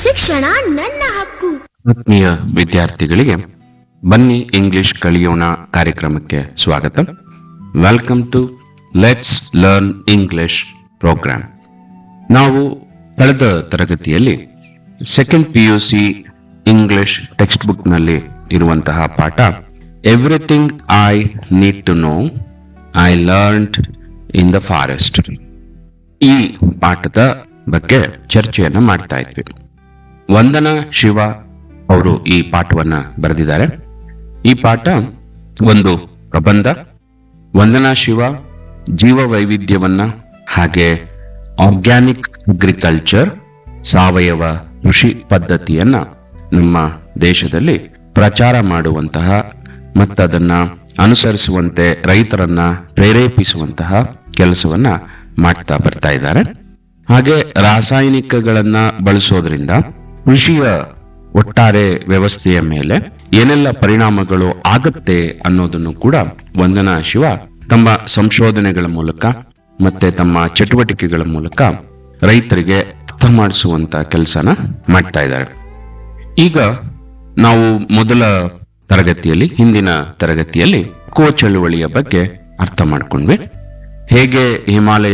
ಶಿಕ್ಷಣ ನನ್ನ ಹಕ್ಕು ಆತ್ಮೀಯ ವಿದ್ಯಾರ್ಥಿಗಳಿಗೆ ಬನ್ನಿ ಇಂಗ್ಲಿಷ್ ಕಲಿಯೋಣ ಕಾರ್ಯಕ್ರಮಕ್ಕೆ ಸ್ವಾಗತ welcome to let's learn English programme ನಾವು ಕಳೆದ ತರಗತಿಯಲ್ಲಿ second P U C English text ಬುಕ್ನಲ್ಲಿ ಇರುವಂತಹ ಪಾಠ everything I need to know I learned in the forest ಈ ಪಾಠದ ಬಗ್ಗೆ ಚರ್ಚೆಯನ್ನು ಮಾಡ್ತಾ ಇದ್ವಿ ವಂದನಾ ಶಿವ ಅವರು ಈ ಪಾಠವನ್ನ ಬರೆದಿದ್ದಾರೆ ಈ ಪಾಠ ಒಂದು ಪ್ರಬಂಧ ವಂದನಾ ಶಿವ ಜೀವ ವೈವಿಧ್ಯವನ್ನ ಹಾಗೆ ಆರ್ಗ್ಯಾನಿಕ್ ಅಗ್ರಿಕಲ್ಚರ್ ಸಾವಯವ ಕೃಷಿ ಪದ್ಧತಿಯನ್ನ ನಮ್ಮ ದೇಶದಲ್ಲಿ ಪ್ರಚಾರ ಮಾಡುವಂತಹ ಮತ್ತದನ್ನ ಅನುಸರಿಸುವಂತೆ ರೈತರನ್ನ ಪ್ರೇರೇಪಿಸುವಂತಹ ಕೆಲಸವನ್ನ ಮಾಡ್ತಾ ಬರ್ತಾ ಇದ್ದಾರೆ ಹಾಗೆ ರಾಸಾಯನಿಕಗಳನ್ನ ಬಳಸೋದ್ರಿಂದ ಕೃಷಿಯ ಒಟ್ಟಾರೆ ವ್ಯವಸ್ಥೆಯ ಮೇಲೆ ಏನೆಲ್ಲ ಪರಿಣಾಮಗಳು ಆಗತ್ತೆ ಅನ್ನೋದನ್ನು ಕೂಡ ವಂದನಾ ಶಿವ ತಮ್ಮ ಸಂಶೋಧನೆಗಳ ಮೂಲಕ ಮತ್ತೆ ತಮ್ಮ ಚಟುವಟಿಕೆಗಳ ಮೂಲಕ ರೈತರಿಗೆ ಅರ್ಥ ಮಾಡಿಸುವಂತ ಕೆಲಸನ ಮಾಡ್ತಾ ಇದ್ದಾರೆ ಈಗ ನಾವು ಮೊದಲ ತರಗತಿಯಲ್ಲಿ ಹಿಂದಿನ ತರಗತಿಯಲ್ಲಿ ಕೋ ಚಳುವಳಿಯ ಬಗ್ಗೆ ಅರ್ಥ ಮಾಡ್ಕೊಂಡ್ವಿ ಹೇಗೆ ಹಿಮಾಲಯ